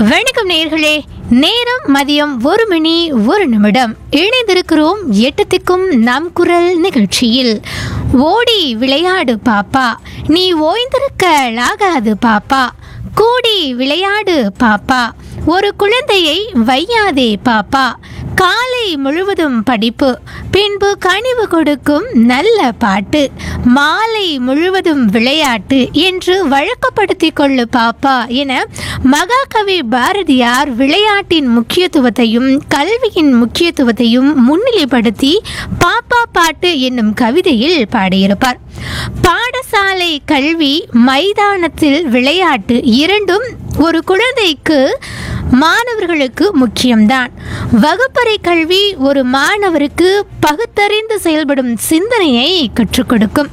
வணக்கம் நேர்களே நேரம் மதியம் ஒரு மணி ஒரு நிமிடம் இணைந்திருக்கிறோம் எட்டத்திற்கும் நம் குரல் நிகழ்ச்சியில் ஓடி விளையாடு பாப்பா நீ ஓய்ந்திருக்கலாகாது பாப்பா கூடி விளையாடு பாப்பா ஒரு குழந்தையை வையாதே பாப்பா காலை முழுவதும் படிப்பு பின்பு கனிவு கொடுக்கும் நல்ல பாட்டு மாலை முழுவதும் விளையாட்டு என்று வழக்கப்படுத்திக் கொள்ளு பாப்பா என மகாகவி பாரதியார் விளையாட்டின் முக்கியத்துவத்தையும் கல்வியின் முக்கியத்துவத்தையும் முன்னிலைப்படுத்தி பாப்பா பாட்டு என்னும் கவிதையில் பாடியிருப்பார் பாடசாலை கல்வி மைதானத்தில் விளையாட்டு இரண்டும் ஒரு குழந்தைக்கு மாணவர்களுக்கு முக்கியம்தான் வகுப்பறை கல்வி ஒரு மாணவருக்கு பகுத்தறிந்து செயல்படும் சிந்தனையை கற்றுக் கொடுக்கும்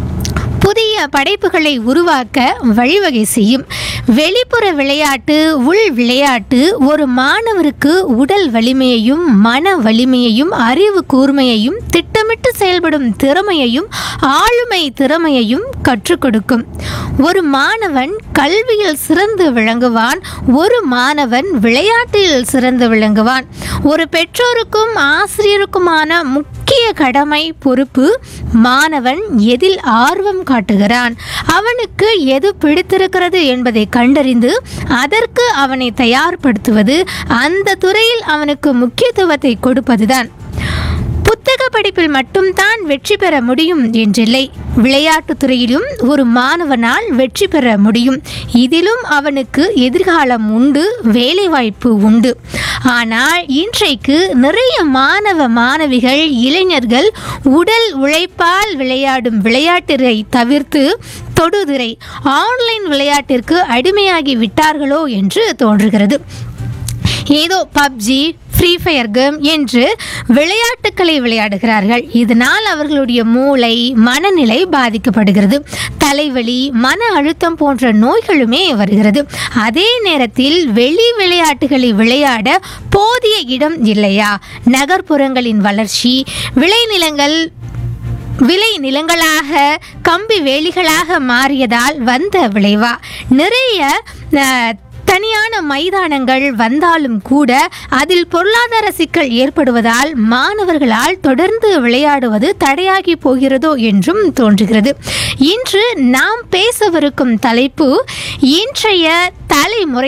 புதிய படைப்புகளை உருவாக்க வழிவகை செய்யும் வெளிப்புற விளையாட்டு உள் விளையாட்டு ஒரு மாணவருக்கு உடல் வலிமையையும் மன வலிமையையும் அறிவு கூர்மையையும் திட்டமிட்டு செயல்படும் திறமையையும் ஆளுமை திறமையையும் கற்றுக் கொடுக்கும் ஒரு மாணவன் கல்வியில் சிறந்து விளங்குவான் ஒரு மாணவன் விளையாட்டில் சிறந்து விளங்குவான் ஒரு பெற்றோருக்கும் ஆசிரியருக்குமான முக்கிய கடமை பொறுப்பு மாணவன் எதில் ஆர்வம் காட்டுகிறான் அவனுக்கு எது பிடித்திருக்கிறது என்பதை கண்டறிந்து அதற்கு அவனை தயார்படுத்துவது அந்த துறையில் அவனுக்கு முக்கியத்துவத்தை கொடுப்பதுதான் புத்தக படிப்பில் மட்டும்தான் வெற்றி பெற முடியும் என்றில்லை விளையாட்டுத் துறையிலும் ஒரு மாணவனால் வெற்றி பெற முடியும் இதிலும் அவனுக்கு எதிர்காலம் உண்டு வேலைவாய்ப்பு உண்டு ஆனால் இன்றைக்கு நிறைய மாணவ மாணவிகள் இளைஞர்கள் உடல் உழைப்பால் விளையாடும் விளையாட்டினை தவிர்த்து தொடுதிரை ஆன்லைன் விளையாட்டிற்கு அடிமையாகி விட்டார்களோ என்று தோன்றுகிறது ஏதோ பப்ஜி ஃப்ரீ ஃபயர் கேம் என்று விளையாட்டுக்களை விளையாடுகிறார்கள் இதனால் அவர்களுடைய மூளை மனநிலை பாதிக்கப்படுகிறது தலைவலி மன அழுத்தம் போன்ற நோய்களுமே வருகிறது அதே நேரத்தில் வெளி விளையாட்டுகளை விளையாட போதிய இடம் இல்லையா நகர்ப்புறங்களின் வளர்ச்சி விளைநிலங்கள் விளை நிலங்களாக கம்பி வேலிகளாக மாறியதால் வந்த விளைவா நிறைய அஹ், தனியான மைதானங்கள் வந்தாலும் கூட அதில் பொருளாதார சிக்கல் ஏற்படுவதால் மாணவர்களால் தொடர்ந்து விளையாடுவது தடையாகி போகிறதோ என்றும் தோன்றுகிறது இன்று நாம் பேசவிருக்கும் தலைப்பு இன்றைய தலைமுறை